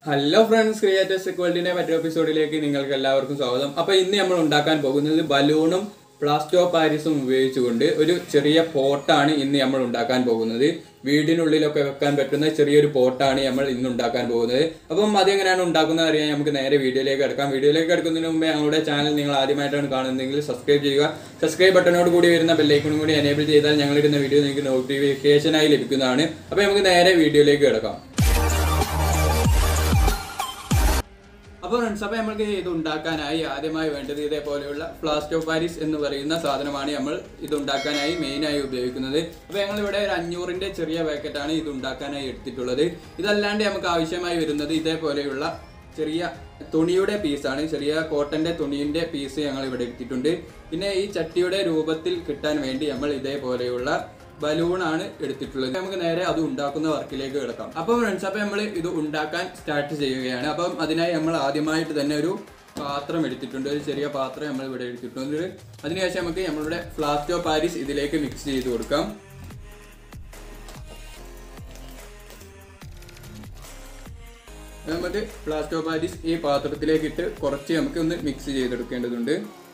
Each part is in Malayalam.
ഹലോ ഫ്രണ്ട്സ് ക്രിയേറ്റേഴ്സ് ഇക്വാലിറ്റിന്റെ മറ്റൊരു എപ്പിസോഡിലേക്ക് നിങ്ങൾക്ക് എല്ലാവർക്കും സ്വാഗതം അപ്പൊ ഇന്ന് നമ്മൾ ഉണ്ടാക്കാൻ പോകുന്നത് ബലൂണും പ്ലാസ്റ്റോ പാരീസും ഉപയോഗിച്ചുകൊണ്ട് ഒരു ചെറിയ പോട്ടാണ് ഇന്ന് നമ്മൾ ഉണ്ടാക്കാൻ പോകുന്നത് വീടിനുള്ളിലൊക്കെ വെക്കാൻ പറ്റുന്ന ചെറിയൊരു പോട്ടാണ് നമ്മൾ ഇന്ന് ഉണ്ടാക്കാൻ പോകുന്നത് അപ്പം അതെങ്ങനെയാണ് ഉണ്ടാക്കുന്നത് അറിയാൻ നമുക്ക് നേരെ വീഡിയോയിലേക്ക് കിടക്കാം വീഡിയോയിലേക്ക് കിടക്കുന്നതിന് മുമ്പേ ഞങ്ങളുടെ ചാനൽ നിങ്ങൾ ആദ്യമായിട്ടാണ് കാണുന്നതെങ്കിൽ സബ്സ്ക്രൈബ് ചെയ്യുക സബ്സ്ക്രൈബ് ബട്ടണോട് കൂടി വരുന്ന ബെല്ലൈക്കണും കൂടി എനേബിൾ ചെയ്താൽ ഞങ്ങളിടുന്ന വീഡിയോ നിങ്ങൾക്ക് നോട്ടിഫിക്കേഷനായി ലഭിക്കുന്നതാണ് അപ്പോൾ നമുക്ക് നേരെ വീഡിയോയിലേക്ക് കിടക്കാം അപ്പോൾ ഫ്രണ്ട്സ് അപ്പോൾ നമുക്ക് ഇത് ഉണ്ടാക്കാനായി ആദ്യമായി വേണ്ടത് ഇതേപോലെയുള്ള പ്ലാസ്റ്റോ പാരീസ് എന്ന് പറയുന്ന സാധനമാണ് നമ്മൾ ഇത് ഉണ്ടാക്കാനായി മെയിനായി ഉപയോഗിക്കുന്നത് അപ്പോൾ ഞങ്ങൾ ഇവിടെ ഒരു അഞ്ഞൂറിൻ്റെ ചെറിയ പാക്കറ്റാണ് ഇത് ഉണ്ടാക്കാനായി എടുത്തിട്ടുള്ളത് ഇതല്ലാണ്ട് നമുക്ക് ആവശ്യമായി വരുന്നത് ഇതേപോലെയുള്ള ചെറിയ തുണിയുടെ പീസാണ് ചെറിയ കോട്ടന്റെ തുണിയുടെ പീസ് ഞങ്ങൾ ഇവിടെ എടുത്തിട്ടുണ്ട് പിന്നെ ഈ ചട്ടിയുടെ രൂപത്തിൽ കിട്ടാൻ വേണ്ടി നമ്മൾ ഇതേപോലെയുള്ള ബലൂണാണ് എടുത്തിട്ടുള്ളത് നമുക്ക് നേരെ അത് ഉണ്ടാക്കുന്ന വർക്കിലേക്ക് കിടക്കാം അപ്പം ഫ്രണ്ട്സ് അപ്പം നമ്മൾ ഇത് ഉണ്ടാക്കാൻ സ്റ്റാർട്ട് ചെയ്യുകയാണ് അപ്പം അതിനായി നമ്മൾ ആദ്യമായിട്ട് തന്നെ ഒരു പാത്രം എടുത്തിട്ടുണ്ട് ഒരു ചെറിയ പാത്രം നമ്മൾ ഇവിടെ എടുത്തിട്ടുണ്ട് അതിനുശേഷം നമുക്ക് നമ്മളുടെ ഫ്ലാസ്റ്റോ പാരീസ് ഇതിലേക്ക് മിക്സ് ചെയ്ത് കൊടുക്കാം നമുക്ക് പ്ലാസ്റ്റോ പാരീസ് ഈ പാത്രത്തിലേക്ക് ഇട്ട് കുറച്ച് നമുക്ക് ഒന്ന് മിക്സ് ചെയ്തെടുക്കേണ്ടതുണ്ട്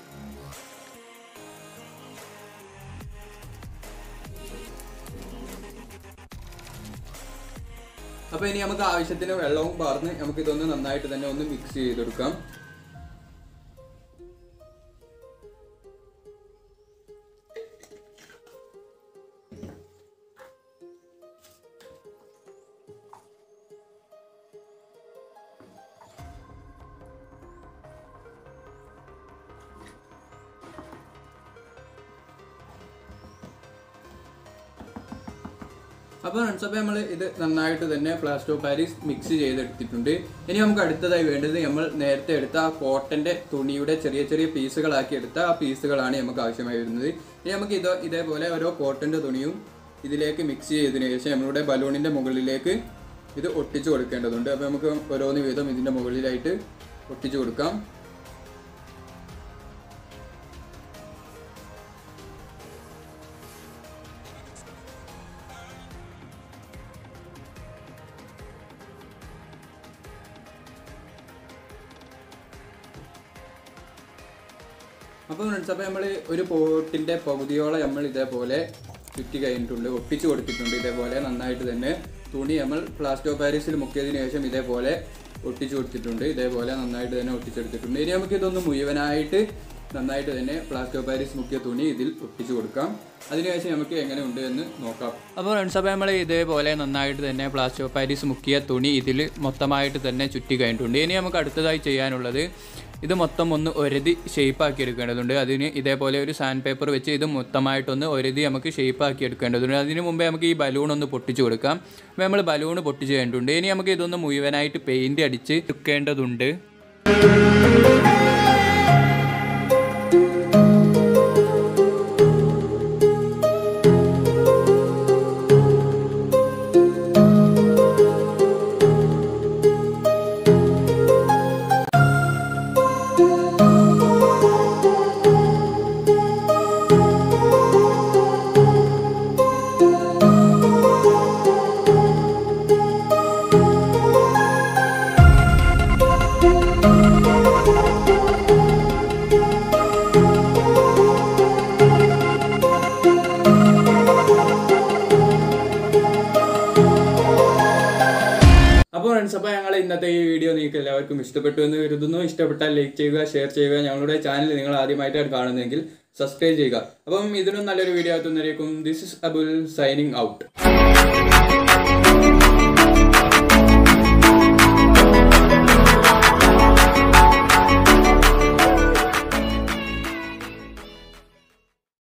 അപ്പൊ ഇനി നമുക്ക് ആവശ്യത്തിന് വെള്ളവും പാർന്ന് നമുക്ക് ഇതൊന്ന് നന്നായിട്ട് തന്നെ ഒന്ന് മിക്സ് ചെയ്തെടുക്കാം അപ്പോൾ ഫ്രണ്ട്സ് അപ്പോൾ നമ്മൾ ഇത് നന്നായിട്ട് തന്നെ പ്ലാസ്റ്റോ പാരീസ് മിക്സ് ചെയ്തെടുത്തിട്ടുണ്ട് ഇനി നമുക്ക് അടുത്തതായി വേണ്ടത് നമ്മൾ നേരത്തെ എടുത്ത ആ കോട്ടൻ്റെ തുണിയുടെ ചെറിയ ചെറിയ പീസുകളാക്കി എടുത്ത ആ പീസുകളാണ് നമുക്ക് ആവശ്യമായി വരുന്നത് ഇനി നമുക്ക് ഇത് ഇതേപോലെ ഓരോ കോട്ടൻ്റെ തുണിയും ഇതിലേക്ക് മിക്സ് ചെയ്തതിനു ശേഷം നമ്മളുടെ ബലൂണിൻ്റെ മുകളിലേക്ക് ഇത് ഒട്ടിച്ചു കൊടുക്കേണ്ടതുണ്ട് അപ്പോൾ നമുക്ക് ഓരോന്ന് വീതം ഇതിൻ്റെ മുകളിലായിട്ട് ഒട്ടിച്ചു കൊടുക്കാം അപ്പോൾ ഫ്രണ്ട്സ് അപ്പോൾ നമ്മൾ ഒരു പോട്ടിൻ്റെ പകുതിയോളം നമ്മൾ ഇതേപോലെ ചുറ്റി കഴിഞ്ഞിട്ടുണ്ട് ഒട്ടിച്ചു കൊടുത്തിട്ടുണ്ട് ഇതേപോലെ നന്നായിട്ട് തന്നെ തുണി നമ്മൾ പ്ലാസ്റ്റോ പാരീസിൽ മുക്കിയതിന് ശേഷം ഇതേപോലെ ഒട്ടിച്ചു കൊടുത്തിട്ടുണ്ട് ഇതേപോലെ നന്നായിട്ട് തന്നെ ഒട്ടിച്ചെടുത്തിട്ടുണ്ട് ഇനി നമുക്ക് ഇതൊന്ന് മുഴുവനായിട്ട് നന്നായിട്ട് തന്നെ പ്ലാസ്റ്റോ പാരീസ് മുക്കിയ തുണി ഇതിൽ ഒട്ടിച്ചു കൊടുക്കാം അതിനുശേഷം നമുക്ക് എങ്ങനെ ഉണ്ട് എന്ന് നോക്കാം അപ്പോൾ ഫ്രണ്ട്സ് അപ്പോൾ നമ്മൾ ഇതേപോലെ നന്നായിട്ട് തന്നെ പ്ലാസ്റ്റോ പാരീസ് മുക്കിയ തുണി ഇതിൽ മൊത്തമായിട്ട് തന്നെ ചുറ്റി കഴിഞ്ഞിട്ടുണ്ട് ഇനി നമുക്ക് അടുത്തതായി ചെയ്യാനുള്ളത് ഇത് മൊത്തം ഒന്ന് ഒരതി ഷേപ്പാക്കി എടുക്കേണ്ടതുണ്ട് അതിന് ഇതേപോലെ ഒരു സാൻഡ് പേപ്പർ വെച്ച് ഇത് മൊത്തമായിട്ടൊന്ന് ഒരതി നമുക്ക് ഷേപ്പാക്കി എടുക്കേണ്ടതുണ്ട് അതിന് മുമ്പേ നമുക്ക് ഈ ബലൂൺ ഒന്ന് പൊട്ടിച്ചു കൊടുക്കാം അപ്പോൾ നമ്മൾ ബലൂൺ പൊട്ടിച്ച് കഴിഞ്ഞിട്ടുണ്ട് ഇനി നമുക്ക് ഇതൊന്ന് മുഴുവനായിട്ട് പെയിൻറ് അടിച്ച് എടുക്കേണ്ടതുണ്ട് അപ്പോൾ ഫ്രണ്ട്സ് അപ്പോൾ ഞങ്ങൾ ഇന്നത്തെ ഈ വീഡിയോ നിങ്ങൾക്ക് എല്ലാവർക്കും ഇഷ്ടപ്പെട്ടു എന്ന് കരുതുന്നു ഇഷ്ടപ്പെട്ടാൽ ലൈക്ക് ചെയ്യുക ഷെയർ ചെയ്യുക ഞങ്ങളുടെ ചാനൽ നിങ്ങൾ ആദ്യമായിട്ടാണ് കാണുന്നതെങ്കിൽ സബ്സ്ക്രൈബ് ചെയ്യുക അപ്പം ഇതിനും നല്ലൊരു വീഡിയോ എത്തുന്നതായിരിക്കും this is Abul signing out